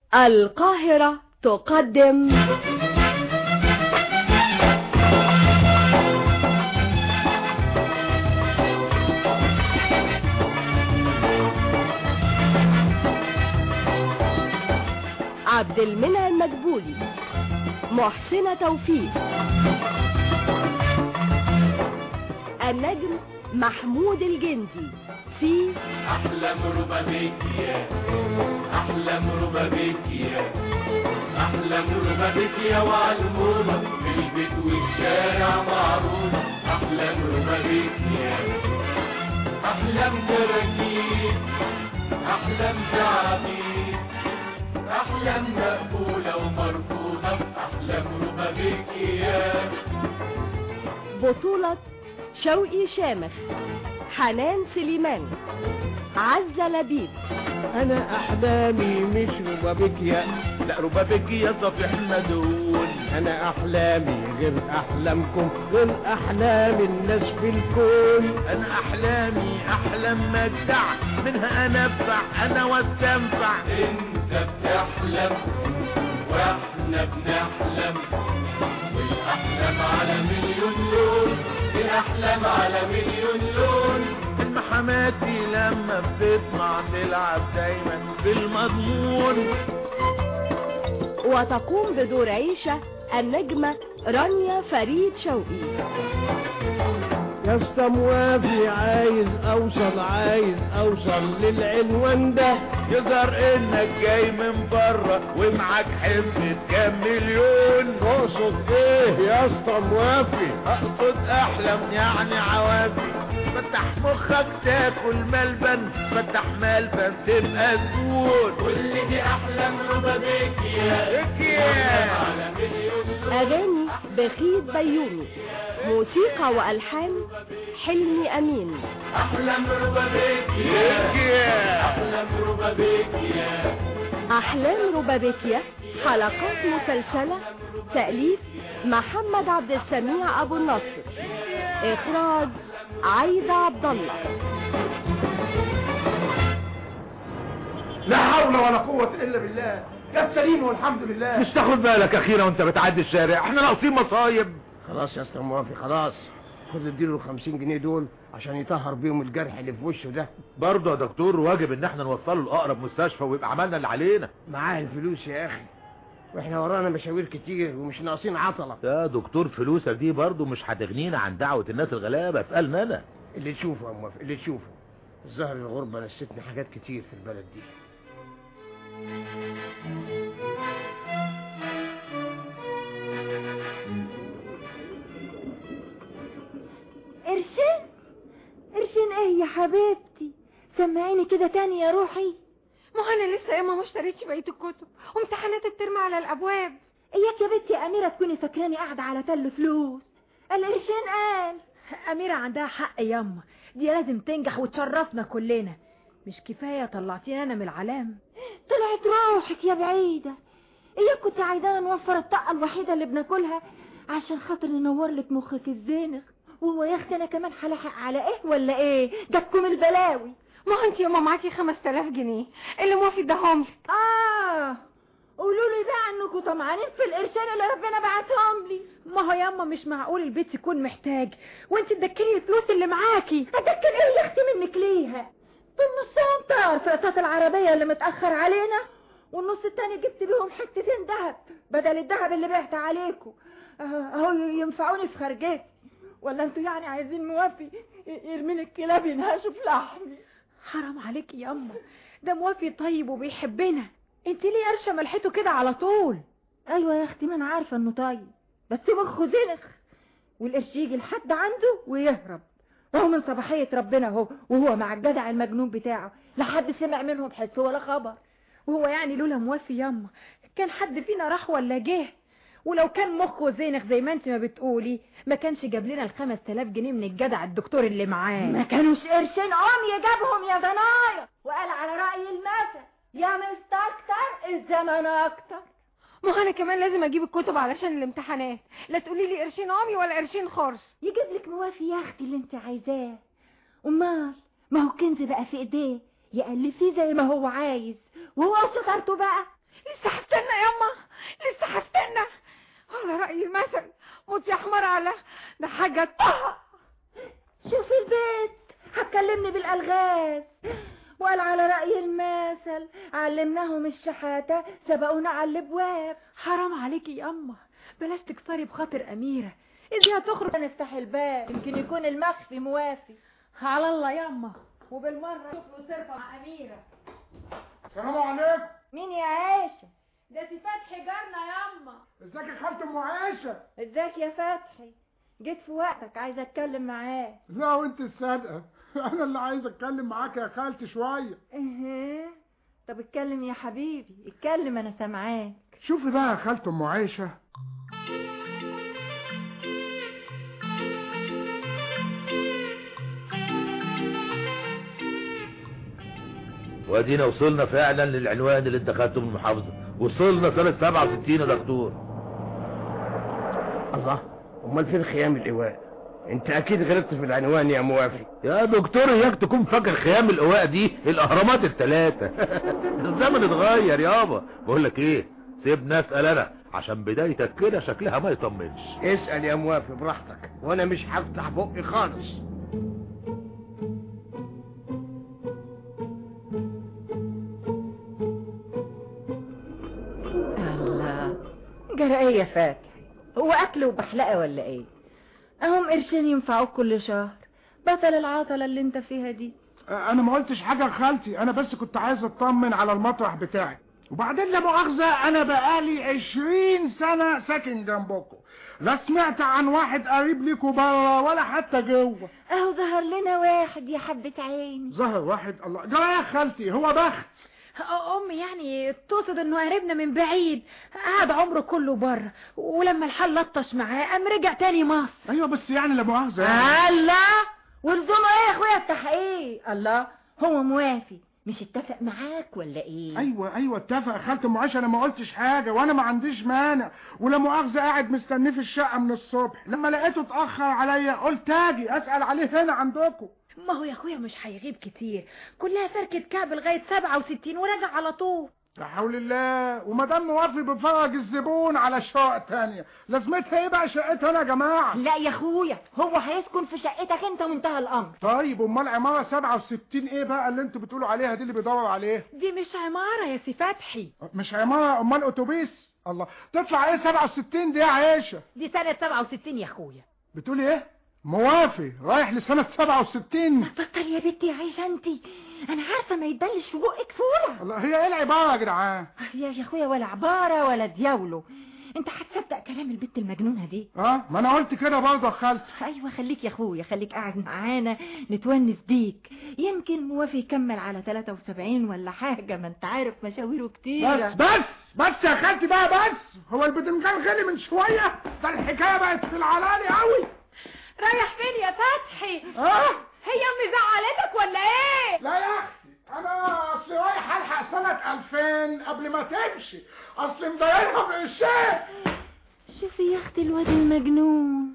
القاهرة تقدم عبد المنعم مدبولي محسنة توفيق النجم محمود الجندي في أحلم ربابيكيا أحلم ربابيكيا أحلم ربابيكيا وعلمونا في البيت والشارع معروفة أحلم ربابيكيا أحلم براكين أحلم تعابين أحلم مقبولة ومرفوضة أحلم ربابيكيا بطولة شوقي شامخ حنان سليمان عزة لبيب انا احلامي مش ربابيكيا لا ربابيكيا صفيح مدون انا احلامي غير احلامكم غير احلام الناس في الكون انا احلامي احلام مجدع منها انفع انا واستنفع انت بتحلم واحنا بنحلم والاحلام على مليون لون الاحلام على مليون لون حماتي لما بتطمع تلعب دايما بالمضمون وتقوم بدور عيشة النجمة رانيا فريد شوقي يا اسطى موافي عايز اوصل عايز اوصل للعنوان ده يظهر انك جاي من بره ومعاك حفظ كام مليون تقصد ايه يا اسطى موافي اقصد احلم يعني عوافي فتح مخك تاكل ملبن فتح ملبن تبقى زبون كل دي احلام ربابيكيا بيكيا أغاني بخيت بيومي موسيقى وألحان حلمي أمين احلام ربابيكيا احلام ربابيكيا أحلام ربابيكيا حلقات مسلسلة تأليف محمد عبد السميع أبو النصر إخراج عايدة عبد الله لا حول ولا قوة إلا بالله جت سليم والحمد لله مش تاخد بالك اخيرا وانت بتعدي الشارع احنا ناقصين مصايب خلاص يا اسطى موافي خلاص خد اديله ال 50 جنيه دول عشان يطهر بيهم الجرح اللي في وشه ده برضه يا دكتور واجب ان احنا نوصله لاقرب مستشفى ويبقى عملنا اللي علينا معاه الفلوس يا اخي واحنا ورانا مشاوير كتير ومش ناقصين عطلة يا دكتور فلوسك دي برضه مش هتغنينا عن دعوة الناس الغلابة اسألنا انا اللي تشوفه يا موافي اللي تشوفه الظاهر الغربة نستني حاجات كتير في البلد دي قرشين قرشين ايه يا حبيبتي سمعيني كده تاني يا روحي ما هو انا لسه ياما ما اشتريتش بقيه الكتب وامتحانات الترم على الابواب اياك يا بنتي يا اميره تكوني فاكراني قاعده على تل فلوس القرشين قال اميره عندها حق ياما دي لازم تنجح وتشرفنا كلنا مش كفايه طلعتينا انا من العلام طلعت روحك يا بعيده اياك كنت عايزانا نوفر الطاقه الوحيده اللي بناكلها عشان خاطر ننور لك مخك الزينغ وهو يا اختي انا كمان هلاحق على ايه ولا ايه جاتكم البلاوي ما هو انت ياما معاكي 5000 جنيه اللي موافي اداهم لك اه قولوا لي بقى انكم طمعانين في القرشين اللي ربنا بعتهم لي ما هو ياما مش معقول البيت يكون محتاج وانت تدكري الفلوس اللي معاكي اتذكر ايه يا اختي منك ليها دول نصهم طار في قطعة العربية اللي متأخر علينا والنص التاني جبت بيهم حتتين دهب بدل الدهب اللي بعت عليكم اهو ينفعوني في خرجتي ولا انتوا يعني عايزين موافي يرمين الكلاب ينهشوا في لحمي حرام عليكي ياما ده موافي طيب وبيحبنا انت ليه قرشه ملحته كده على طول ايوه يا اختي ما انا عارفه انه طيب بس مخه زنخ والقرش يجي لحد عنده ويهرب وهو من صباحية ربنا اهو وهو مع الجدع المجنون بتاعه لا حد سمع منهم حس ولا خبر وهو يعني لولا موافي ياما كان حد فينا راح ولا جه ولو كان مخه زينخ زي ما انت ما بتقولي ما كانش جاب لنا الخمس تلاف جنيه من الجدع الدكتور اللي معاه ما كانوش قرشين عمي جابهم يا ضنايا وقال على رأي المثل يا مستكتر الزمن اكتر ما هو انا كمان لازم اجيب الكتب علشان الامتحانات لا تقولي لي قرشين عمي ولا قرشين خرص يجيب لك موافي يا اختي اللي انت عايزاه امال ما هو كنز بقى في ايديه يقلب فيه زي ما هو عايز وهو شطارته بقى لسه رأي المثل موت يا حمار على ده حاجة طه شوفي البيت هتكلمني بالألغاز وقال على رأي المثل علمناهم الشحاتة سبقونا على الابواب حرام عليكي يا أما بلاش تكسري بخاطر أميرة إذا هتخرج نفتح الباب يمكن يكون المخفي موافي على الله يا أما وبالمرة شوف له صرفة مع أميرة السلام عليكم مين يا عائشة ده سي فتحي جارنا يا أما ازيك يا خالة ام عائشة ازيك يا فتحي جيت في وقتك عايزة اتكلم معاك لا وانت الصادقة انا اللي عايز اتكلم معاك يا خالتي شوية اها طب اتكلم يا حبيبي اتكلم انا سامعاك شوفي بقى يا خالة ام عائشة وادينا وصلنا فعلا للعنوان اللي انت خدته من المحافظة وصلنا سنة 67 يا دكتور الله امال فين خيام الايواء انت اكيد غلطت في العنوان يا موافي يا دكتور اياك تكون فاكر خيام القواء دي الاهرامات الثلاثة الزمن اتغير يابا بقول لك ايه سيبني اسال انا عشان بدايتك كده شكلها ما يطمنش اسأل يا موافي براحتك وانا مش هفتح بقي خالص الله جرى ايه يا فاتح هو اكل وبحلقه ولا ايه اهم قرشين ينفعوك كل شهر بطل العطله اللي انت فيها دي انا ما قلتش حاجة يا خالتي انا بس كنت عايز اطمن على المطرح بتاعي وبعدين لا مؤاخذة انا بقالي عشرين سنة ساكن جنبكم لا سمعت عن واحد قريب ليكوا بره ولا حتى جوه اهو ظهر لنا واحد يا حبة عيني ظهر واحد الله جرى يا خالتي هو بخت أمي يعني تقصد إنه قريبنا من بعيد قعد عمره كله بره ولما الحال لطش معاه قام رجع تاني مصر ايوه بس يعني لا مؤاخذة يعني. الله ولزومه ايه يا اخويا التحقيق الله هو موافي مش اتفق معاك ولا ايه ايوه ايوه اتفق يا خالتي ام عائشة انا ما قلتش حاجة وانا ما عنديش مانع ولا مؤاخذة قاعد مستنيه في الشقة من الصبح لما لقيته اتأخر عليا قلت اجي اسأل عليه هنا عندكم ما هو يا اخويا مش هيغيب كتير كلها فركة كعب لغاية 67 ورجع على طول لا حول الله وما دام موافي بفرج الزبون على شقق تانية لازمتها ايه بقى شقتها انا يا جماعة لا يا اخويا هو هيسكن في شقتك انت وانتهى الامر طيب امال عمارة 67 ايه بقى اللي انتوا بتقولوا عليها دي اللي بيدوروا عليه دي مش عمارة يا سي فتحي مش عمارة امال اتوبيس الله تطلع ايه 67 دي يا عيشة دي سنة 67 يا اخويا بتقولي ايه موافي رايح لسنة 67 بطل يا بنتي يا عيشة انت انا عارفة ما يتبلش في بقك فولة الله هي ايه العبارة يا جدعان يا يا اخويا ولا عبارة ولا دياولو انت هتصدق كلام البت المجنونة دي اه ما انا قلت كده برضه يا خالتي ايوه خليك يا اخويا خليك قاعد معانا نتونس بيك يمكن موافي يكمل على 73 ولا حاجة ما انت عارف مشاويره كتير بس بس بس يا خالتي بقى بس هو البتنجان غلي من شوية ده الحكاية بقت في العلالي قوي رايح فين يا فتحي اه هي امي زعلتك ولا ايه لا يا اختي انا اصل رايح الحق سنة 2000 قبل ما تمشي اصل مضايقها بقشاء شوفي يا اختي الواد المجنون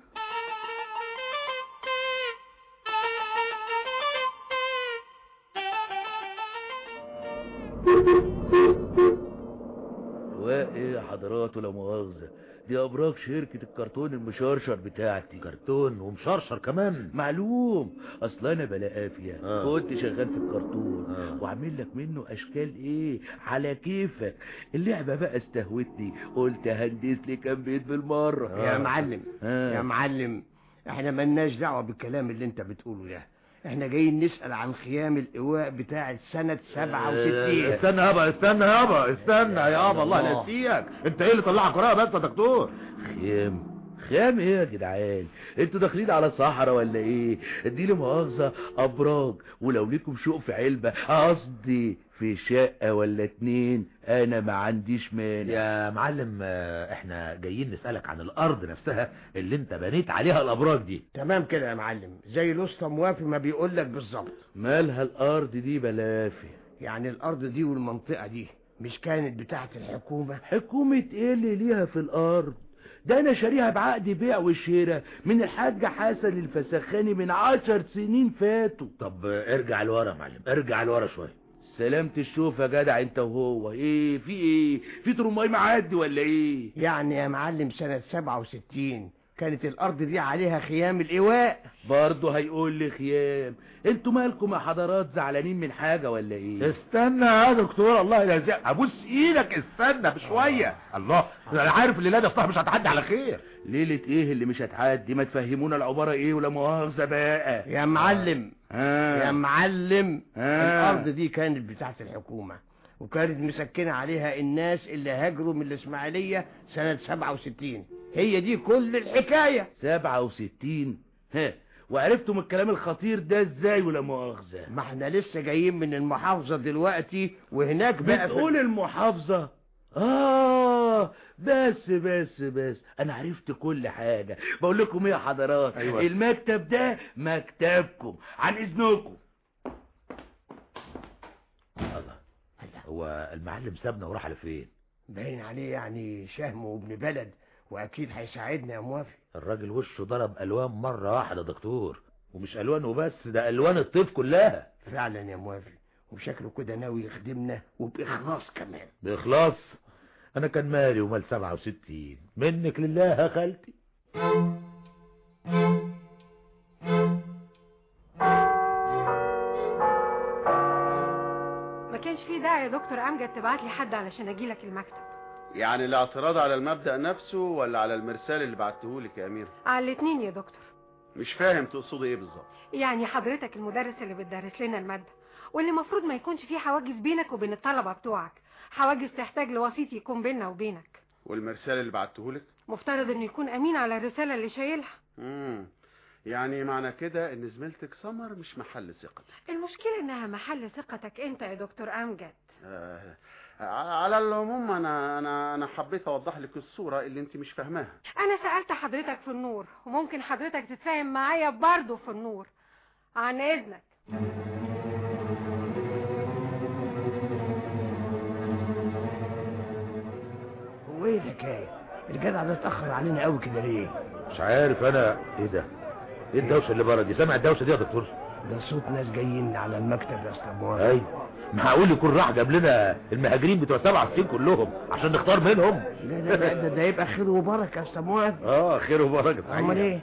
وايه يا حضرات ولا مؤاخذة دي ابراج شركة الكرتون المشرشر بتاعتي كرتون ومشرشر كمان معلوم اصل انا بلا قافية آه. كنت شغال في الكرتون آه. وعامل لك منه اشكال ايه على كيفك اللعبة بقى استهوتني قلت هندس لي كام بيت بالمرة يا معلم آه. يا معلم احنا ملناش دعوة بالكلام اللي انت بتقوله ده احنا جايين نسأل عن خيام الايواء بتاعة سنة 67 استنى يابا استنى يابا استنى يابا الله الله. نسيك انت ايه اللي طلعك ورايا بس يا دكتور خيام خيام ايه يا جدعان انتوا داخلين على صحراء ولا ايه اديلي مؤاخذة ابراج ولو ليكم شوق في علبة قصدي في شقة ولا اتنين انا ما عنديش مانع يا معلم آه، احنا جايين نسألك عن الارض نفسها اللي انت بنيت عليها الابراج دي تمام كده يا معلم زي الاسطى موافي ما بيقول لك بالظبط مالها الارض دي بلافي يعني الارض دي والمنطقة دي مش كانت بتاعة الحكومة حكومة ايه اللي ليها في الارض ده انا شاريها بعقد بيع وشراء من الحاج حسن الفسخاني من عشر سنين فاتوا طب آه، ارجع لورا يا معلم ارجع لورا شوية سلامة الشوف يا جدع انت وهو ايه في ايه في ترماي معدي ولا ايه يعني يا معلم سنة 67 كانت الأرض دي عليها خيام الإيواء برضه هيقول لي خيام انتوا مالكم يا حضرات زعلانين من حاجة ولا ايه استنى يا دكتور الله يجزيك ابوس ايدك استنى بشويه الله انا عارف الليله دي اصلا مش هتعدي على خير ليلة ايه اللي مش هتعدي ما تفهمونا العبارة ايه ولا مؤاخذة بقى يا معلم ها يا معلم آه. الأرض دي كانت بتاعت الحكومة وكانت مسكنة عليها الناس اللي هاجروا من الإسماعيلية سنة 67 هي دي كل الحكاية سبعة وستين ها وعرفتم الكلام الخطير ده ازاي ولا مؤاخذة ما احنا لسه جايين من المحافظة دلوقتي وهناك بقى في- بتقول المحافظة اه بس بس بس انا عرفت كل حاجة بقول لكم ايه يا حضرات أيوة. المكتب ده مكتبكم عن اذنكم الله هو المعلم سابنا وراح على فين باين عليه يعني شهم وابن بلد واكيد هيساعدنا يا موافق الراجل وشه ضرب الوان مره واحده يا دكتور ومش الوان وبس ده الوان الطيف كلها فعلا يا موافق وشكله كده ناوي يخدمنا وبإخلاص كمان باخلاص انا كان مالي ومال 67 منك لله يا خالتي ما كانش في داعي يا دكتور امجد تبعت لي حد علشان اجي لك المكتب يعني الاعتراض على المبدأ نفسه ولا على المرسال اللي بعتهولك يا أمير على الاتنين يا دكتور مش فاهم تقصدي ايه بالظبط يعني حضرتك المدرس اللي بتدرس لنا المادة واللي المفروض ما يكونش فيه حواجز بينك وبين الطلبة بتوعك حواجز تحتاج لوسيط يكون بيننا وبينك والمرسال اللي بعتهولك مفترض انه يكون امين على الرسالة اللي شايلها امم يعني معنى كده ان زميلتك سمر مش محل ثقة المشكلة انها محل ثقتك انت يا دكتور امجد آه على العموم انا انا انا حبيت اوضح لك الصورة اللي انت مش فاهماها انا سألت حضرتك في النور وممكن حضرتك تتفاهم معايا برضه في النور عن اذنك هو ايه الحكاية الجدع ده اتأخر علينا قوي كده ليه مش عارف انا ايه ده ايه الدوشه اللي بره دي سامع الدوشه دي يا دكتور ده صوت ناس جايين على المكتب يا استاذ موافق اي معقول يكون راح جاب لنا المهاجرين بتوع 67 كلهم عشان نختار منهم لا لا لا ده, ده يبقى خير وبركة يا استاذ موافق اه خير وبركه صحيح. امال ايه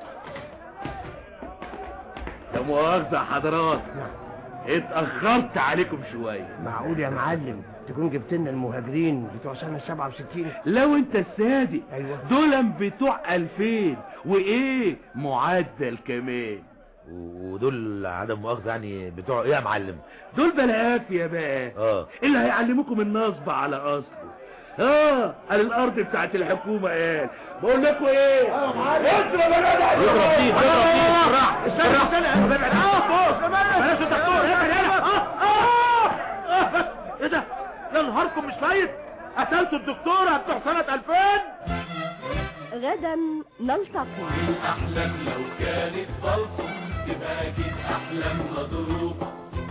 لا مؤاخذة يا حضرات اتأخرت عليكم شوية معقول يا معلم تكون جبت لنا المهاجرين بتوع سنة 67 لو انت الصادق ايوه دول بتوع 2000 وايه معدل كمان ودول عدم مؤاخذه يعني بتوع ايه يا معلم دول بلاقافية بقى اه اللي هيعلموكم النصب على اصله اه على الارض بتاعت الحكومة قال بقول لكم ايه اضرب انا ده اضرب فيه، اضرب فيه، راح استنى استنى ابعد اه بص بلاش الدكتور ابعد هنا اه اه ايه ده يا نهاركم مش فايت قتلتوا الدكتورة بتوع سنة 2000 غدا نلتقي أحلام لو كانت فالصة تبقى أكيد أحلام مضروبة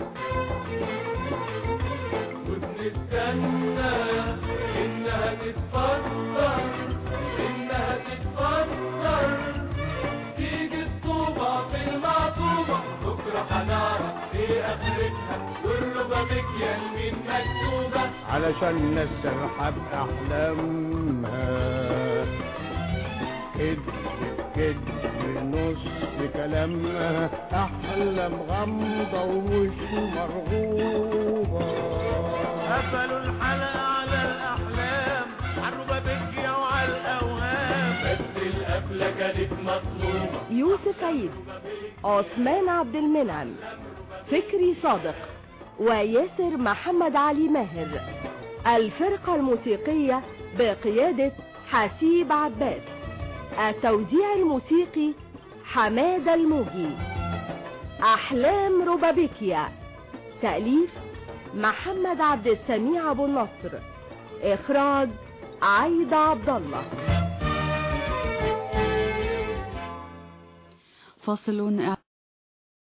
وبنستنى إنها تتفسر إنها تتفسر تيجي الطوبة في المعطوبة بكرة هنعرف إيه آخرتها والربابيك يمين مكتوبة علشان نسرحب أحلامها كذب كذب نص كلامها أحلام غامضة ومش مرغوبة قفلوا الحلقة على الأحلام عالربابيكيا وعلى الأوهام بس القفلة كانت مطلوبة يوسف عيد عثمان عبد المنعم فكري صادق وياسر محمد علي ماهر الفرقة الموسيقية بقيادة حسيب عباس التوزيع الموسيقي حمادة الموجي أحلام روبابيكيا تأليف محمد عبد السميع أبو النصر إخراج عايدة عبد الله فاصل